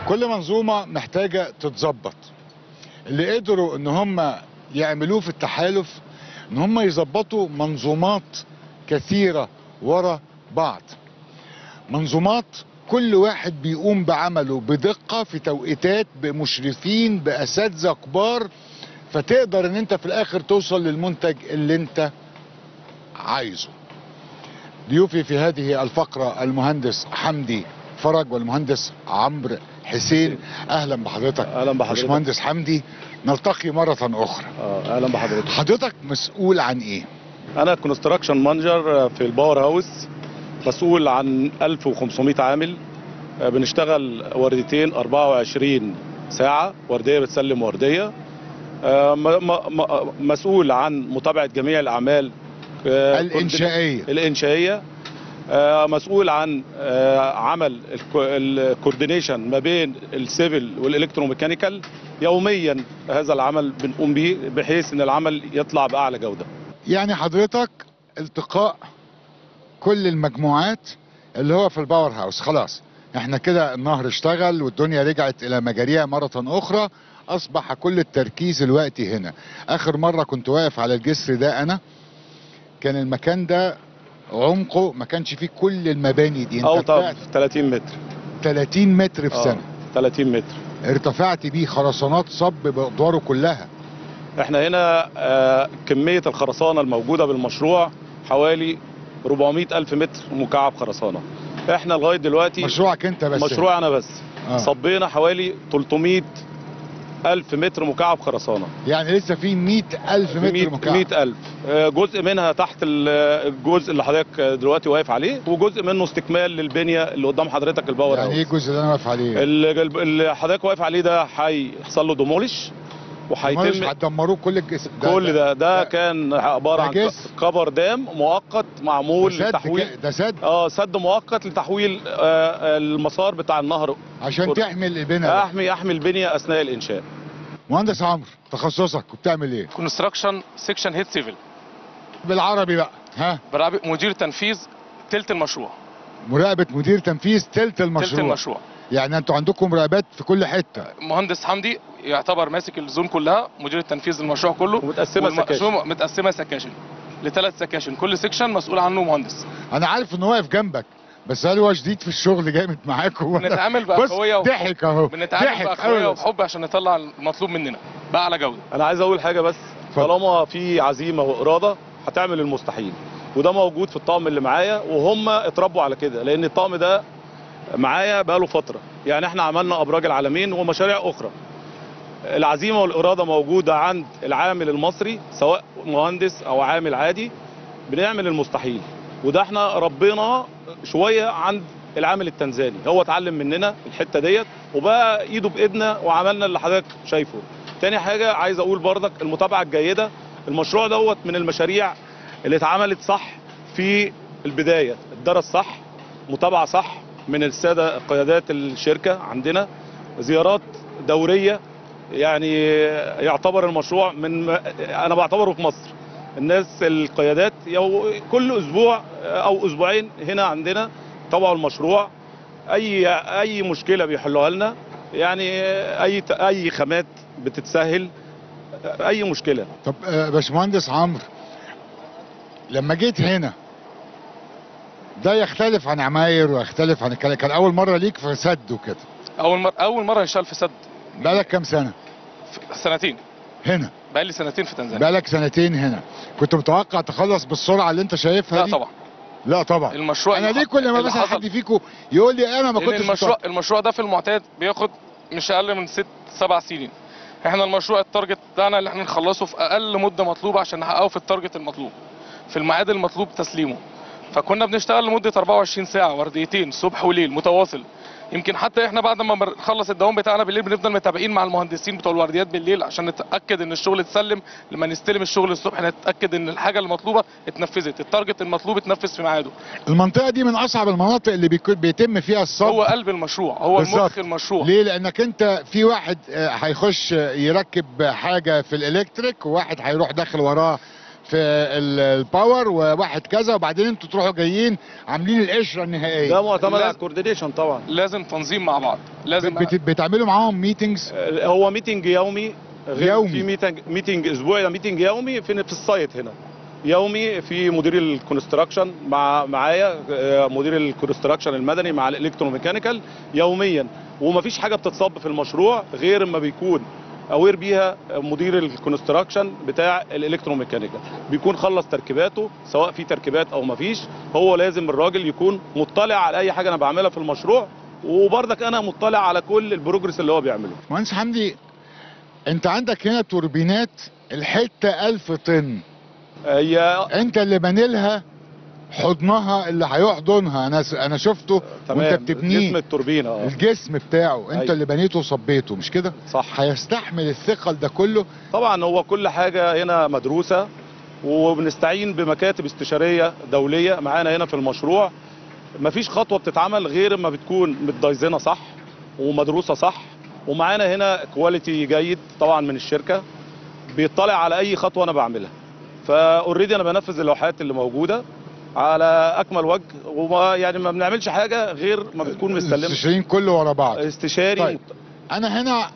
كل منظومه محتاجه تتظبط اللي قدروا ان هم يعملوه في التحالف ان هم يظبطوا منظومات كثيره ورا بعض منظومات كل واحد بيقوم بعمله بدقه في توقيتات بمشرفين باساتذه كبار فتقدر ان انت في الاخر توصل للمنتج اللي انت عايزه ضيوفي في هذه الفقرة المهندس حمدي فرج والمهندس عمرو حسين اهلا بحضرتك اهلا بحضرتك باشمهندس حمدي نلتقي مرة اخرى اه اهلا بحضرتك حضرتك مسؤول عن ايه انا كونستراكشن مانجر في الباور هاوس مسؤول عن 1500 عامل آه، بنشتغل ورديتين 24 ساعة وردية بتسلم وردية آه، م- م- م- مسؤول عن متابعة جميع الأعمال آه، الانشائية الإنشائية آه، مسؤول عن آه، عمل الكوردينيشن ما بين السيفل والالكتروميكانيكال يوميا هذا العمل بنقوم به بحيث ان العمل يطلع باعلى جوده يعني حضرتك التقاء كل المجموعات اللي هو في الباور هاوس خلاص احنا كده النهر اشتغل والدنيا رجعت الى مجاريها مرة اخرى اصبح كل التركيز الوقتي هنا اخر مرة كنت واقف على الجسر ده انا كان المكان ده عمقه ما كانش فيه كل المباني دي او انت طب طلعت 30 متر 30 متر في آه، سنة 30 متر ارتفعت بيه خرسانات صب بادواره كلها احنا هنا آه، كميه الخرسانه الموجوده بالمشروع حوالي 400 الف متر مكعب خرسانه احنا لغايه دلوقتي مشروعك انت بس مشروع انا بس آه. صبينا حوالي 300 الف متر مكعب خرسانه يعني لسه في 100 الف متر مكعب 100 الف آه، جزء منها تحت ال- الجزء اللي حضرتك دلوقتي واقف عليه وجزء منه استكمال للبنيه اللي قدام حضرتك الباور يعني ايه هاوس الجزء اللي انا واقف عليه ال- اللي حضرتك واقف عليه ده هيحصل له ديمولش مش وهيتم هتدمروه كل الجسم كل ده ده كان عباره ده عن جسر. كفر دام مؤقت معمول ده سد لتحويل ك- ده سد اه سد مؤقت لتحويل آه المسار بتاع النهر عشان كل- تحمي البناء ده. احمي احمي البنيه اثناء الانشاء مهندس عمرو تخصصك وبتعمل ايه كونستراكشن سيكشن هيد سيفل بالعربي بقى ها برابق مدير تنفيذ تلت المشروع مراقبه مدير تنفيذ تلت تلت المشروع المشروع يعني انتوا عندكم مراقبات في كل حته مهندس حمدي يعتبر ماسك الزون كلها مدير التنفيذ للمشروع كله ومتقسمه سكاشن والمشروع متقسمه سكاشن لثلاث سكاشن كل سكشن مسؤول عنه مهندس انا عارف انه واقف جنبك بس هل هو شديد في الشغل جامد معاكم ولا- بنتعامل بص باخويه وحب ضحك اهو بنتعامل ضحك باخويه أوي. وبحب عشان نطلع المطلوب مننا باعلى جوده انا عايز اقول حاجه بس اتفضل. طالما في عزيمه واراده هتعمل المستحيل وده موجود في الطقم اللي معايا وهم اتربوا على كده لان الطقم ده معايا بقاله فتره يعني احنا عملنا ابراج العالمين ومشاريع اخرى العزيمه والاراده موجوده عند العامل المصري سواء مهندس او عامل عادي بنعمل المستحيل وده احنا ربينا شويه عند العامل التنزاني هو اتعلم مننا الحته ديت وبقى ايده بايدنا وعملنا اللي حضرتك شايفه تاني حاجه عايز اقول بردك المتابعه الجيده المشروع دوت من المشاريع اللي اتعملت صح في البدايه اتدرس صح متابعه صح من الساده قيادات الشركه عندنا زيارات دوريه يعني يعتبر المشروع من انا بعتبره في مصر الناس القيادات يو كل اسبوع او اسبوعين هنا عندنا طبعوا المشروع اي اي مشكله بيحلوها لنا يعني اي اي خامات بتتسهل اي مشكله طب آه، باشمهندس عمرو لما جيت هنا ده يختلف عن عماير ويختلف عن الكلام كان اول مره ليك في سد وكده اول مره اول مره نشتغل في سد بقالك كام سنه في سنتين هنا بقالي سنتين في تنزانيا بقالك سنتين هنا كنت متوقع تخلص بالسرعه اللي انت شايفها لا دي طبعا لا طبعا المشروع انا اللي ليه كل ما اللي مثلا حصل- حد فيكم يقول لي انا ما لان كنتش المشروع متوقع. المشروع ده في المعتاد بياخد مش اقل من ست سبع سنين احنا المشروع التارجت بتاعنا اللي احنا نخلصه في اقل مده مطلوبه عشان نحققه في التارجت المطلوب في الميعاد المطلوب تسليمه فكنا بنشتغل لمده 24 ساعه ورديتين صبح وليل متواصل يمكن حتى احنا بعد ما نخلص الدوام بتاعنا بالليل بنفضل متابعين مع المهندسين بتوع الورديات بالليل عشان نتاكد ان الشغل اتسلم لما نستلم الشغل الصبح نتاكد ان الحاجه المطلوبه اتنفذت التارجت المطلوب اتنفذ في ميعاده المنطقه دي من اصعب المناطق اللي بيكون بيتم فيها الصب هو قلب المشروع هو بالظبط. المخ المشروع ليه لانك انت في واحد آه، هيخش آه، يركب حاجه في الالكتريك وواحد هيروح داخل وراه في ال- الباور وواحد كذا وبعدين انتوا تروحوا جايين عاملين القشره ده النهائيه معتمد على لازم- الكوردينيشن طبعا لازم تنظيم مع بعض لازم بت- بتعملوا معاهم ميتنجز آه، هو ميتنج يومي غير يومي. في ميتنج ميتنج اسبوعي ده ميتنج يومي في في السايت هنا يومي في مدير الكونستراكشن مع معايا آه، مدير الكونستراكشن المدني مع الالكتروميكانيكال يوميا ومفيش حاجه بتتصب في المشروع غير اما بيكون اوير بيها مدير الكونستراكشن بتاع الالكتروميكانيكال بيكون خلص تركيباته سواء في تركيبات او مفيش هو لازم الراجل يكون مطلع على اي حاجه انا بعملها في المشروع وبرضك انا مطلع على كل البروجرس اللي هو بيعمله مهندس حمدي انت عندك هنا توربينات الحته 1000 طن هي انت اللي بانيلها حضنها اللي هيحضنها انا انا شفته تمام وانت بتبنيه جسم التوربينه اه الجسم بتاعه انت أيوة. اللي بنيته وصبيته مش كده صح هيستحمل الثقل ده كله طبعا هو كل حاجه هنا مدروسه وبنستعين بمكاتب استشاريه دوليه معانا هنا في المشروع مفيش خطوه بتتعمل غير اما بتكون متدايزنه صح ومدروسه صح ومعانا هنا كواليتي جيد طبعا من الشركه بيطلع على اي خطوه انا بعملها فاوريدي انا بنفذ اللوحات اللي موجوده على اكمل وجه وما يعني ما بنعملش حاجه غير ما بتكون مستلمه الاستشاريين كله ورا بعض استشاري طيب. انا هنا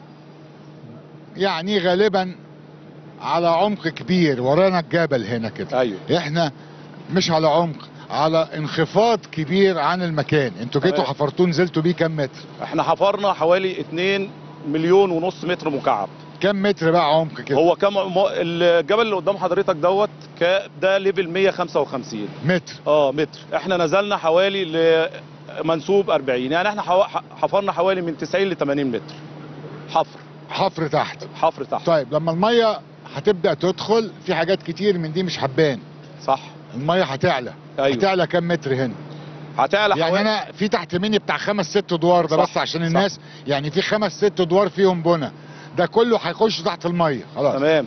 يعني غالبا على عمق كبير ورانا الجبل هنا كده ايوه احنا مش على عمق على انخفاض كبير عن المكان انتوا جيتوا تمام. حفرتوه نزلتوا بيه كام متر احنا حفرنا حوالي 2 مليون ونص متر مكعب كام متر بقى عمق كده هو كم م- الجبل اللي قدام حضرتك دوت ك- ده ليفل 155 متر اه متر احنا نزلنا حوالي لمنسوب 40 يعني احنا حوا- ح- حفرنا حوالي من 90 ل 80 متر حفر حفر تحت حفر تحت طيب لما الميه هتبدا تدخل في حاجات كتير من دي مش حبان صح الميه هتعلى ايوه هتعلى كام متر هنا هتعلى يعني حوالي انا في تحت مني بتاع خمس ست ادوار ده صح، بس عشان صح. الناس يعني في خمس ست ادوار فيهم بنا ده كله هيخش تحت الميه خلاص تمام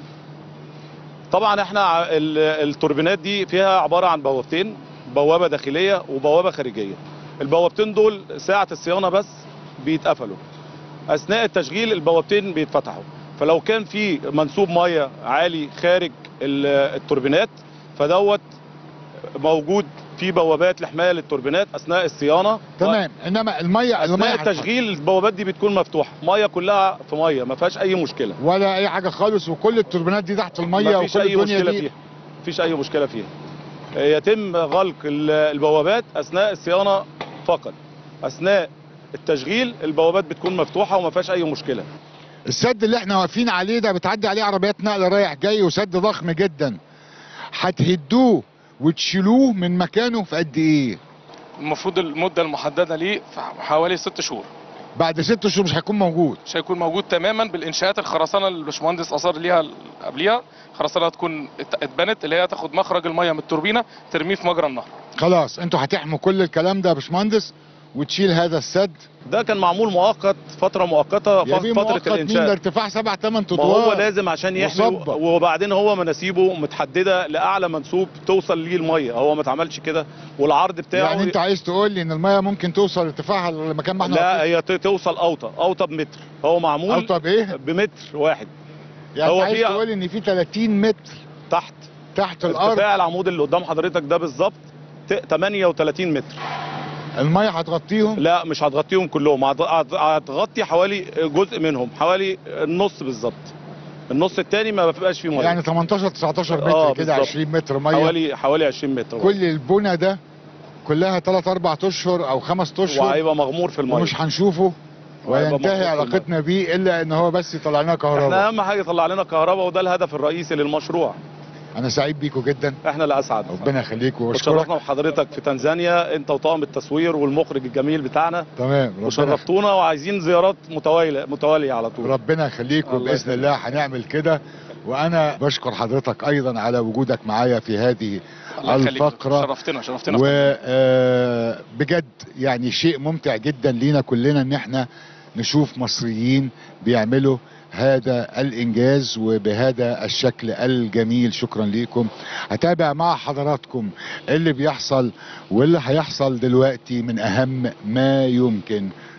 طبعا احنا ع- ال- التوربينات دي فيها عباره عن بوابتين بوابه داخليه وبوابه خارجيه البوابتين دول ساعه الصيانه بس بيتقفلوا اثناء التشغيل البوابتين بيتفتحوا فلو كان في منسوب ميه عالي خارج ال- التوربينات فدوت موجود في بوابات لحمايه للتوربينات اثناء الصيانه تمام انما الميه الميه اثناء هتخش. التشغيل البوابات دي بتكون مفتوحه ميه كلها في ميه ما فيهاش اي مشكله ولا اي حاجه خالص وكل التوربينات دي تحت الميه مفيش وكل اي الدنيا مشكله دي فيها مفيش اي مشكله فيها يتم غلق ال- البوابات اثناء الصيانه فقط اثناء التشغيل البوابات بتكون مفتوحه وما فيهاش اي مشكله السد اللي احنا واقفين عليه ده بتعدي عليه عربيات نقل رايح جاي وسد ضخم جدا هتهدوه وتشيلوه من مكانه في قد ايه المفروض المده المحدده ليه في حوالي ست شهور بعد ست شهور مش هيكون موجود مش هيكون موجود تماما بالانشاءات الخرسانه اللي الباشمهندس اصر ليها قبليها خرسانه تكون ات- اتبنت اللي هي تاخد مخرج الميه من التوربينه ترميه في مجرى النهر خلاص انتوا هتحموا كل الكلام ده يا باشمهندس وتشيل هذا السد ده كان معمول مؤقت فتره مؤقته يا ف- بيه فتره مؤقت مين ده الانشاء ارتفاع سبع ثمان ما هو ادوار لازم عشان يحمي وصبة. وبعدين هو مناسيبه متحدده لاعلى منسوب توصل ليه الميه هو ما اتعملش كده والعرض بتاعه يعني انت عايز تقول لي ان الميه ممكن توصل ارتفاعها لمكان ما احنا لا واقفين؟ هي ت- توصل اوطى اوطى بمتر هو معمول اوطى بايه بمتر واحد يعني هو انت عايز فيها- تقول لي ان في 30 متر تحت تحت الارض ارتفاع العمود اللي قدام حضرتك ده بالظبط ت- 38 متر الميه هتغطيهم لا مش هتغطيهم كلهم هت- هت- هتغطي حوالي جزء منهم حوالي النص بالظبط النص التاني ما بيبقاش فيه ميه يعني 18 19 متر آه، كده بالظبط. 20 متر ميه حوالي حوالي 20 متر كل البنى ده كلها 3 4 اشهر او 5 اشهر وهيبقى مغمور في الميه ومش هنشوفه وهيبقى مغمور وينتهي في علاقتنا بيه الا ان هو بس يطلع لنا احنا كهرباء اهم حاجه يطلع لنا كهرباء وده الهدف الرئيسي للمشروع انا سعيد بيكم جدا احنا اللي اسعد ربنا يخليك واشكرك وشرفنا بحضرتك في تنزانيا انت وطاقم التصوير والمخرج الجميل بتاعنا تمام ربنا وشرفتونا وعايزين زيارات متواليه متواليه على طول ربنا يخليك الله وباذن يخليك. الله هنعمل كده وانا بشكر حضرتك ايضا على وجودك معايا في هذه الله يخليك. الفقرة. شرفتنا شرفتنا وبجد يعني شيء ممتع جدا لينا كلنا ان احنا نشوف مصريين بيعملوا هذا الانجاز وبهذا الشكل الجميل شكرا لكم هتابع مع حضراتكم اللي بيحصل واللي هيحصل دلوقتي من اهم ما يمكن